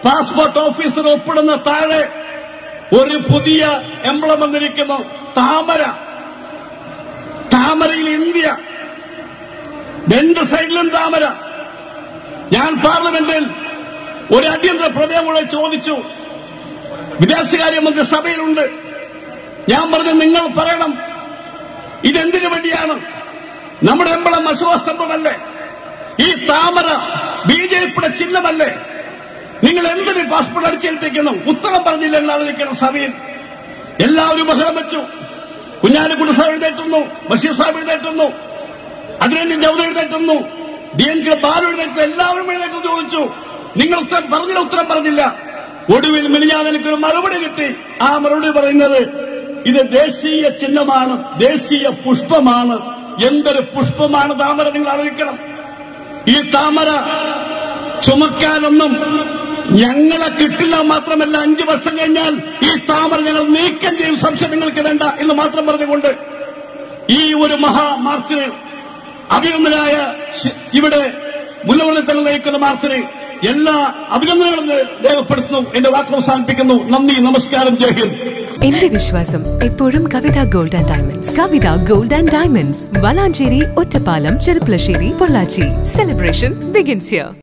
passport officer ഒപ്പിടുന്ന താഴെ ഒരു പുതിയ എംബ്ലം വന്നിരിക്കുന്നു താമര താമരയിൽ ഇന്ത്യ രണ്ട് സൈഡിലും താമര ഞാൻ പാർലമെന്റിൽ ഒരു അടിയന്തര പ്രമേയം കൂടെ ചോദിച്ചു വിദേശകാര്യമന്ത്രി സഭയിലുണ്ട് ഞാൻ പറഞ്ഞു നിങ്ങൾ പറയണം ഇതെന്തിനു വേണ്ടിയാണ് നമ്മുടെ എമ്പളം അശോസ്തംഭമല്ലേ ഈ താമര ബി ജെ പിയുടെ ചിഹ്നമല്ലേ നിങ്ങൾ എന്തിന് പാസ്പോർട്ട് അടിച്ചേൽപ്പിക്കുന്നു ഉത്തരം പറഞ്ഞില്ല എന്നാലോചിക്കണം സഭയിൽ എല്ലാവരും ബഹളം വെച്ചു കുഞ്ഞാലിക്കുട്ടി സാഹിബ് എഴുന്നേറ്റുന്നു ബഷീർ സാഹിബ് എഴുന്നേറ്റുന്നു അതിനെ ജൗദ എഴുന്നേറ്റുന്നു ഡി എൻ കെ ബാലു എഴുന്നേറ്റു എല്ലാവരും എഴുന്നേറ്റ് ചോദിച്ചു നിങ്ങൾ ഉത്തരം പറഞ്ഞില്ല ഉത്തരം പറഞ്ഞില്ല ഒടുവിൽ മിനിഞ്ഞാൻ എനിക്കൊരു മറുപടി കിട്ടി ആ മറുപടി പറയുന്നത് ഇത് ദേശീയ ചിഹ്നമാണ് ദേശീയ പുഷ്പമാണ് എന്തൊരു പുഷ്പമാണ് താമര നിങ്ങൾ ആലോചിക്കണം ഈ താമര ചുമക്കാനൊന്നും ഞങ്ങളെ കിട്ടില്ല മാത്രമല്ല അഞ്ചു വർഷം കഴിഞ്ഞാൽ ഈ താമര ഞങ്ങൾ നീക്കം ചെയ്യും സംശയം നിങ്ങൾക്ക് വേണ്ട എന്ന് മാത്രം പറഞ്ഞുകൊണ്ട് ഈ ഒരു മഹാമാർച്ചിന് അഭിനന്ദനായ ശ- ഇവിടെ മുല്ലവള്ളി തന്നെ നയിക്കുന്ന മാർച്ചിന് എല്ലാ അഭിനന്ദനങ്ങളും രേഖപ്പെടുത്തുന്നു എന്റെ വാക്ക് അവസാനിപ്പിക്കുന്നു നന്ദി നമസ്കാരം ജയ് ഹിന്ദ് എന്റെ വിശ്വാസം എപ്പോഴും Kavitha gold and diamonds Kavitha gold and diamonds Valanchery Ottapalam Cherpulassery Pollachi celebration begins here